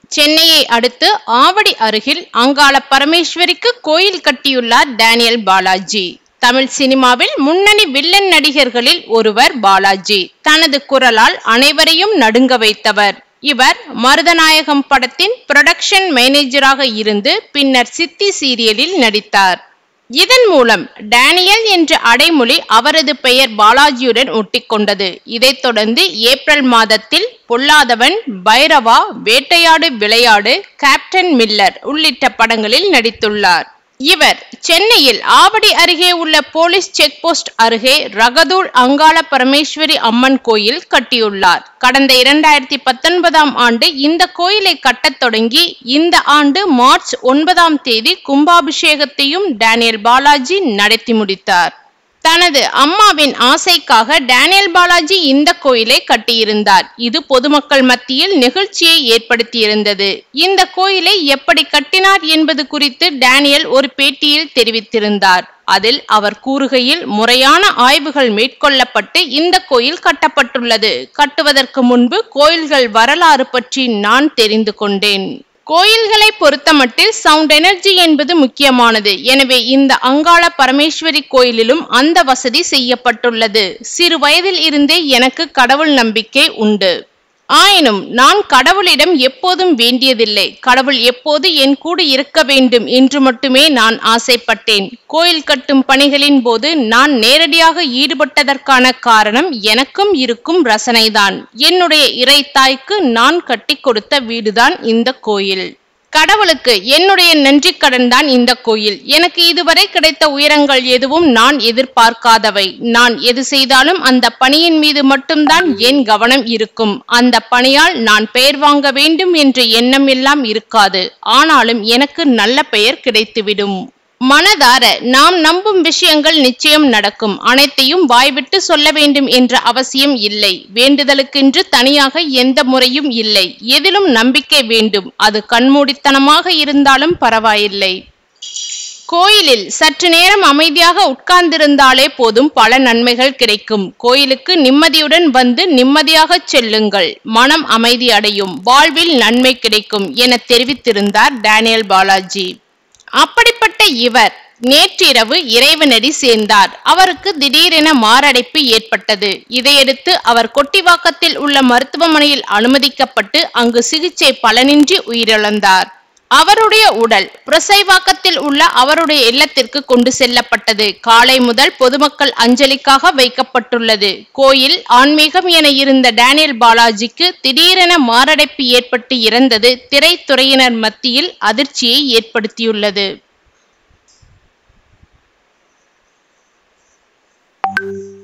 சென்னையை அடுத்து ஆவடி அருகில் அங்காள பரமேஸ்வரிக்கு கோயில் கட்டியுள்ளார் டேனியல் பாலாஜி தமிழ் சினிமாவில் முன்னணி வில்லன் நடிகர்களில் ஒருவர் பாலாஜி தனது குரலால் அனைவரையும் நடுங்க வைத்தவர் இவர் மருதநாயகம் படத்தின் புரொடக்ஷன் மேனேஜராக இருந்து பின்னர் சித்தி சீரியலில் நடித்தார் இதன் மூலம் டேனியல் என்ற அடைமொழி அவரது பெயர் பாலாஜியுடன் ஒட்டிக்கொண்டது இதைத் தொடர்ந்து ஏப்ரல் மாதத்தில் பொல்லாதவன் பைரவா வேட்டையாடு விளையாடு கேப்டன் மில்லர் உள்ளிட்ட படங்களில் நடித்துள்ளார் இவர் சென்னையில் ஆவடி அருகே உள்ள போலீஸ் செக் போஸ்ட் அருகே ரகதூர் அங்காள பரமேஸ்வரி அம்மன் கோயில் கட்டியுள்ளார் கடந்த இரண்டாயிரத்தி பத்தொன்பதாம் ஆண்டு இந்த கோயிலை கட்டத் தொடங்கி இந்த ஆண்டு மார்ச் ஒன்பதாம் தேதி கும்பாபிஷேகத்தையும் டேனியல் பாலாஜி நடத்தி முடித்தார் தனது அம்மாவின் ஆசைக்காக டேனியல் பாலாஜி இந்த கோயிலை கட்டியிருந்தார் இது பொதுமக்கள் மத்தியில் நெகிழ்ச்சியை ஏற்படுத்தியிருந்தது இந்த கோயிலை எப்படி கட்டினார் என்பது குறித்து டேனியல் ஒரு பேட்டியில் தெரிவித்திருந்தார் அதில் அவர் கூறுகையில் முறையான ஆய்வுகள் மேற்கொள்ளப்பட்டு இந்த கோயில் கட்டப்பட்டுள்ளது கட்டுவதற்கு முன்பு கோயில்கள் வரலாறு பற்றி நான் தெரிந்து கொண்டேன் கோயில்களை பொறுத்தமட்டில் சவுண்ட் எனர்ஜி என்பது முக்கியமானது எனவே இந்த அங்காள பரமேஸ்வரி கோயிலிலும் அந்த வசதி செய்யப்பட்டுள்ளது சிறு வயதில் இருந்தே எனக்கு கடவுள் நம்பிக்கை உண்டு ஆயினும் நான் கடவுளிடம் எப்போதும் வேண்டியதில்லை கடவுள் எப்போது என் கூட இருக்க வேண்டும் என்று மட்டுமே நான் ஆசைப்பட்டேன் கோயில் கட்டும் பணிகளின் போது நான் நேரடியாக ஈடுபட்டதற்கான காரணம் எனக்கும் இருக்கும் ரசனைதான் என்னுடைய இறை தாய்க்கு நான் கட்டி கொடுத்த வீடுதான் இந்த கோயில் கடவுளுக்கு என்னுடைய நன்றி கடன் தான் இந்த கோயில் எனக்கு இதுவரை கிடைத்த உயரங்கள் எதுவும் நான் எதிர்பார்க்காதவை நான் எது செய்தாலும் அந்த பணியின் மீது மட்டும்தான் என் கவனம் இருக்கும் அந்த பணியால் நான் பெயர் வாங்க வேண்டும் என்ற எண்ணம் எல்லாம் இருக்காது ஆனாலும் எனக்கு நல்ல பெயர் கிடைத்துவிடும் மனதார நாம் நம்பும் விஷயங்கள் நிச்சயம் நடக்கும் அனைத்தையும் வாய்விட்டு சொல்ல வேண்டும் என்ற அவசியம் இல்லை வேண்டுதலுக்கென்று தனியாக எந்த முறையும் இல்லை எதிலும் நம்பிக்கை வேண்டும் அது கண்மூடித்தனமாக இருந்தாலும் பரவாயில்லை கோயிலில் சற்று நேரம் அமைதியாக உட்கார்ந்திருந்தாலே போதும் பல நன்மைகள் கிடைக்கும் கோயிலுக்கு நிம்மதியுடன் வந்து நிம்மதியாக செல்லுங்கள் மனம் அமைதி அடையும் வாழ்வில் நன்மை கிடைக்கும் என தெரிவித்திருந்தார் டேனியல் பாலாஜி அப்படிப்பட்ட இவர் நேற்றிரவு இறைவனடி சேர்ந்தார் அவருக்கு திடீரென மாரடைப்பு ஏற்பட்டது இதையடுத்து அவர் கொட்டிவாக்கத்தில் உள்ள மருத்துவமனையில் அனுமதிக்கப்பட்டு அங்கு சிகிச்சை பலனின்றி உயிரிழந்தார் அவருடைய உடல் புரசைவாக்கத்தில் உள்ள அவருடைய இல்லத்திற்கு கொண்டு செல்லப்பட்டது காலை முதல் பொதுமக்கள் அஞ்சலிக்காக வைக்கப்பட்டுள்ளது கோயில் ஆன்மீகம் என இருந்த டேனியல் பாலாஜிக்கு திடீரென மாரடைப்பு ஏற்பட்டு இறந்தது திரைத்துறையினர் மத்தியில் அதிர்ச்சியை ஏற்படுத்தியுள்ளது